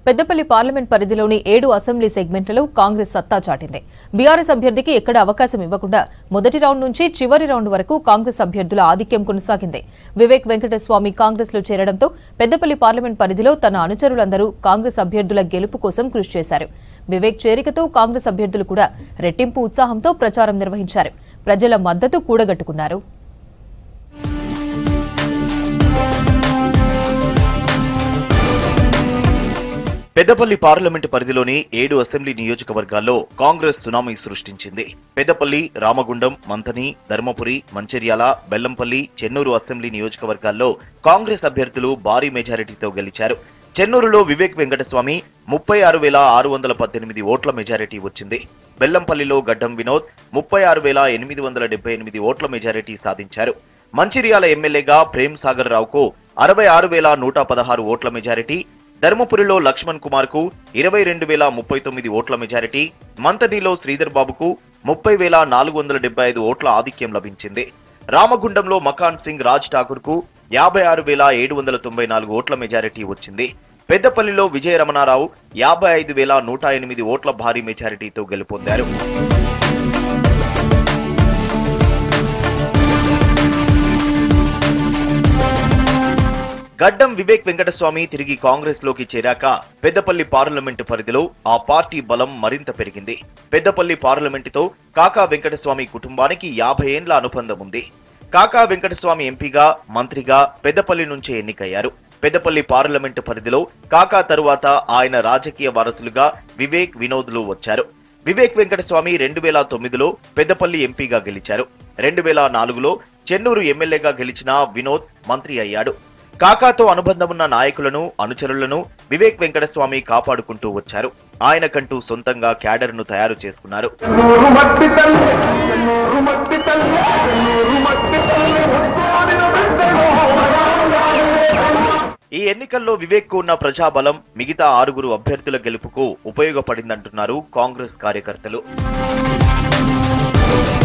Peddapalli parliament పరిధిలోని ఏడు assembly సెగ్మెంట్లలో Congress సత్తా చాటింది బీఆర్ఎస్ అభ్యర్థికి ఎక్కడ అవకాశం ఇవ్వకుండా మొదటి రౌండ్ నుంచి చివరి రౌండ్ వరకు కాంగ్రెస్ అభ్యర్థుల ఆధిక్యం కొనసాగింది వివేక్ వెంకటస్వామి కాంగ్రెస్ లో చేరడంతో పెద్దపల్లి పార్లమెంట్ పరిధిలో తన అనుచరులందరూ కాంగ్రెస్ అభ్యర్థుల గెలుపు కోసం కృషి చేశారు వివేక్ చేరికతో కాంగ్రెస్ అభ్యర్థులు కూడా రెట్టింపు ఉత్సాహంతో ప్రచారం నిర్వహించారు ప్రజల మద్దతు కూడగట్టుకున్నారు పెద్దపల్లి పార్లమెంటు పరిధిలోని ఏడు అసెంబ్లీ నియోజకవర్గాల్లో కాంగ్రెస్ సునామీ సృష్టించింది పెద్దపల్లి రామగుండం మంథని ధర్మపురి మంచిర్యాల బెల్లంపల్లి చెన్నూరు అసెంబ్లీ నియోజకవర్గాల్లో కాంగ్రెస్ అభ్యర్థులు భారీ మెజారిటీతో గెలిచారు చెన్నూరులో వివేక్ వెంకటస్వామి ముప్పై ఆరు వేల ఆరు వందల పద్దెనిమిది ఓట్ల మెజారిటీ వచ్చింది బెల్లంపల్లిలో గడ్డం వినోద్ ముప్పై ఆరు వేల ఎనిమిది వందల డెబ్బై ఎనిమిది ఓట్ల మెజారిటీ సాధించారు మంచిర్యాల ఎమ్మెల్యేగా ప్రేమ్ సాగర్ రావుకు అరవై ఆరు వేల నూట పదహారు ఓట్ల మెజారిటీ ధర్మపురిలో లక్ష్మణ్ కుమార్ కు ఇరవై రెండు వేల ముప్పై తొమ్మిది ఓట్ల మెజారిటీ మంతనిలో శ్రీధర్ బాబుకు ముప్పై వేల నాలుగు వందల డెబ్బై ఐదు ఓట్ల ఆధిక్యం లభించింది రామగుండంలో మకాన్ సింగ్ రాజ్ ఠాకూర్ కు యాభై ఆరు వేల ఏడు వందల తొంభై నాలుగు ఓట్ల మెజారిటీ వచ్చింది పెద్దపల్లిలో విజయ రమణారావు యాభై ఐదు వేల నూట ఎనిమిది ఓట్ల భారీ మెజారిటీతో గెలుపొందారు గడ్డం వివేక్ వెంకటస్వామి తిరిగి కాంగ్రెస్ లోకి చేరాక పెద్దపల్లి పార్లమెంటు పరిధిలో ఆ పార్టీ బలం మరింత పెరిగింది పెద్దపల్లి పార్లమెంటుతో కాకా వెంకటస్వామి కుటుంబానికి యాభై ఏండ్ల అనుబంధం ఉంది కాకా వెంకటస్వామి ఎంపీగా మంత్రిగా పెద్దపల్లి నుంచే ఎన్నికయ్యారు పెద్దపల్లి పార్లమెంటు పరిధిలో కాకా తరువాత ఆయన రాజకీయ వారసులుగా వివేక్ వినోద్లు వచ్చారు వివేక్ వెంకటస్వామి రెండు వేల తొమ్మిదిలో పెద్దపల్లి ఎంపీగా గెలిచారు రెండు వేల నాలుగులో చెన్నూరు ఎమ్మెల్యేగా గెలిచిన వినోద్ మంత్రి అయ్యాడు కాకాతో అనుబంధమున్న నాయకులను అనుచరులను వివేక్ వెంకటస్వామి కాపాడుకుంటూ వచ్చారు ఆయనకంటూ సొంతంగా క్యాడర్ను తయారు చేసుకున్నారు నూరు మట్టి తల్లి నూరు మట్టి తల్లి నూరు మట్టి తల్లి ఉద్యోగిన బిడ్డలు ఈ ఎన్నికల్లో వివేక్ కు ఉన్న ప్రజాబలం మిగతా ఆరుగురు అభ్యర్థుల గెలుపుకు ఉపయోగపడిందంటున్నారు కాంగ్రెస్ కార్యకర్తలు